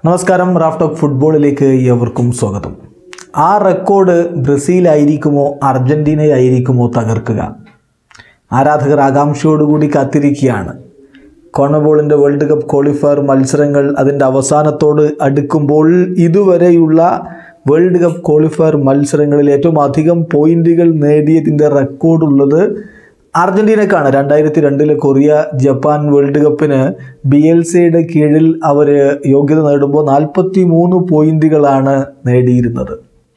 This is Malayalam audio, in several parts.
നമസ്കാരം റാഫ് ടോക്ക് ഫുട്ബോളിലേക്ക് ഏവർക്കും സ്വാഗതം ആ റെക്കോർഡ് ബ്രസീലായിരിക്കുമോ അർജൻറ്റീനയായിരിക്കുമോ തകർക്കുക ആരാധകർ ആകാംക്ഷയോടുകൂടി കാത്തിരിക്കുകയാണ് കോണബോളിൻ്റെ വേൾഡ് കപ്പ് ക്വാളിഫയർ മത്സരങ്ങൾ അതിൻ്റെ അവസാനത്തോട് അടുക്കുമ്പോൾ ഇതുവരെയുള്ള വേൾഡ് കപ്പ് ക്വാളിഫയർ മത്സരങ്ങളിൽ ഏറ്റവും അധികം പോയിന്റുകൾ നേടിയതിൻ്റെ റെക്കോർഡുള്ളത് അർജന്റീനക്കാണ് രണ്ടായിരത്തി രണ്ടിലെ കൊറിയ ജപ്പാൻ വേൾഡ് കപ്പിന് ബി എൽ സിയുടെ കീഴിൽ അവർ യോഗ്യത നേടുമ്പോൾ നാൽപ്പത്തി മൂന്ന് പോയിന്റുകളാണ് നേടിയിരുന്നത്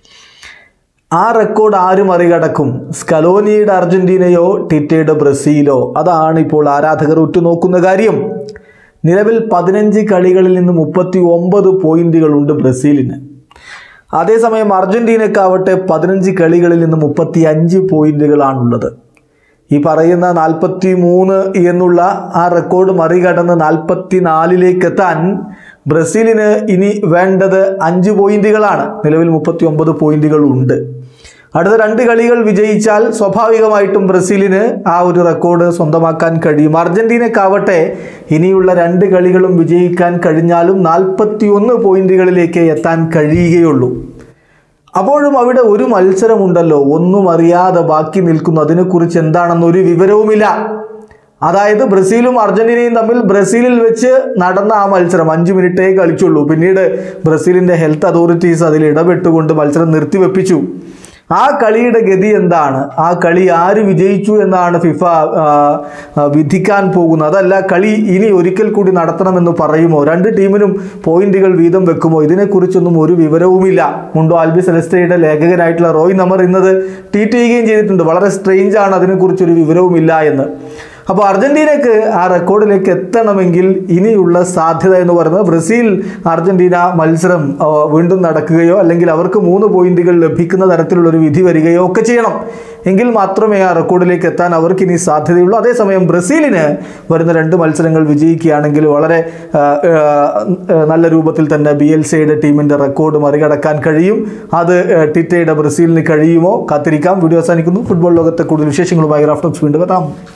ആ റെക്കോർഡ് ആര് മറികടക്കും സ്കലോനിയുടെ അർജന്റീനയോ ടിറ്റയുടെ ബ്രസീലോ അതാണ് ഇപ്പോൾ ആരാധകർ ഉറ്റുനോക്കുന്ന കാര്യം നിലവിൽ പതിനഞ്ച് കളികളിൽ നിന്ന് മുപ്പത്തി ഒമ്പത് പോയിന്റുകളുണ്ട് ബ്രസീലിന് അതേസമയം അർജന്റീനക്കാവട്ടെ പതിനഞ്ച് കളികളിൽ നിന്ന് മുപ്പത്തി അഞ്ച് പോയിന്റുകളാണുള്ളത് ഈ പറയുന്ന നാൽപ്പത്തി മൂന്ന് എന്നുള്ള ആ റെക്കോർഡ് മറികടന്ന് നാൽപ്പത്തി നാലിലേക്ക് എത്താൻ ബ്രസീലിന് ഇനി വേണ്ടത് അഞ്ച് പോയിന്റുകളാണ് നിലവിൽ മുപ്പത്തി ഒമ്പത് പോയിന്റുകൾ ഉണ്ട് അടുത്ത രണ്ട് കളികൾ വിജയിച്ചാൽ സ്വാഭാവികമായിട്ടും ബ്രസീലിന് ആ ഒരു റെക്കോർഡ് സ്വന്തമാക്കാൻ കഴിയും അർജന്റീനക്കാവട്ടെ ഇനിയുള്ള രണ്ട് കളികളും വിജയിക്കാൻ കഴിഞ്ഞാലും നാൽപ്പത്തി ഒന്ന് പോയിന്റുകളിലേക്ക് എത്താൻ കഴിയുകയുള്ളൂ അപ്പോഴും അവിടെ ഒരു മത്സരമുണ്ടല്ലോ ഒന്നും അറിയാതെ ബാക്കി നിൽക്കുന്നു അതിനെക്കുറിച്ച് എന്താണെന്ന് ഒരു വിവരവുമില്ല അതായത് ബ്രസീലും അർജന്റീനയും തമ്മിൽ ബ്രസീലിൽ വെച്ച് നടന്ന ആ മത്സരം അഞ്ച് മിനിറ്റേ കളിച്ചുള്ളൂ പിന്നീട് ബ്രസീലിന്റെ ഹെൽത്ത് അതോറിറ്റീസ് അതിൽ ഇടപെട്ടുകൊണ്ട് മത്സരം നിർത്തിവെപ്പിച്ചു ആ കളിയുടെ ഗതി എന്താണ് ആ കളി ആര് വിജയിച്ചു എന്നാണ് ഫിഫ ആ, ആ, വിധിക്കാൻ പോകുന്നത് അതല്ല കളി ഇനി ഒരിക്കൽ കൂടി നടത്തണമെന്ന് പറയുമോ രണ്ട് ടീമിനും പോയിന്റുകൾ വീതം വെക്കുമോ ഇതിനെക്കുറിച്ചൊന്നും ഒരു വിവരവുമില്ല മുണ്ടോ ആൽബി സെലസ്റ്റയുടെ ലേഖകനായിട്ടുള്ള റോയ് നമർ ഇന്നത് ട്വീറ്റ് ചെയ്യുകയും ചെയ്തിട്ടുണ്ട് വളരെ സ്ട്രെയിഞ്ച് ആണ് അതിനെക്കുറിച്ചൊരു വിവരവുമില്ല എന്ന് അപ്പോൾ അർജന്റീനക്ക് ആ റെക്കോർഡിലേക്ക് എത്തണമെങ്കിൽ ഇനിയുള്ള സാധ്യത എന്ന് പറയുന്നത് ബ്രസീൽ അർജന്റീന മത്സരം ആ, വീണ്ടും നടക്കുകയോ അല്ലെങ്കിൽ അവർക്ക് മൂന്ന് പോയിന്റുകൾ ലഭിക്കുന്ന തരത്തിലുള്ള ഒരു വിധി വരികയോ ഒക്കെ ചെയ്യണം എങ്കിൽ മാത്രമേ ആ റെക്കോർഡിലേക്ക് എത്താൻ അവർക്ക് ഇനി സാധ്യതയുള്ളൂ അതേസമയം ബ്രസീലിന് വരുന്ന രണ്ട് മത്സരങ്ങൾ വിജയിക്കുകയാണെങ്കിൽ വളരെ ആ, ആ, നല്ല രൂപത്തിൽ തന്നെ ബി എൽ സിയുടെ ടീമിൻ്റെ റെക്കോർഡ് മറികടക്കാൻ കഴിയും അത് ആ, ടിറ്റയുടെ ബ്രസീലിന് കഴിയുമോ കാത്തിരിക്കാം വീഡിയോ അവസാനിക്കുന്നു ഫുട്ബോൾ ലോകത്തെ കൂടുതൽ വിശേഷങ്ങളുമായി റാഫ്റ്റോക്സ് വീണ്ടും എത്താം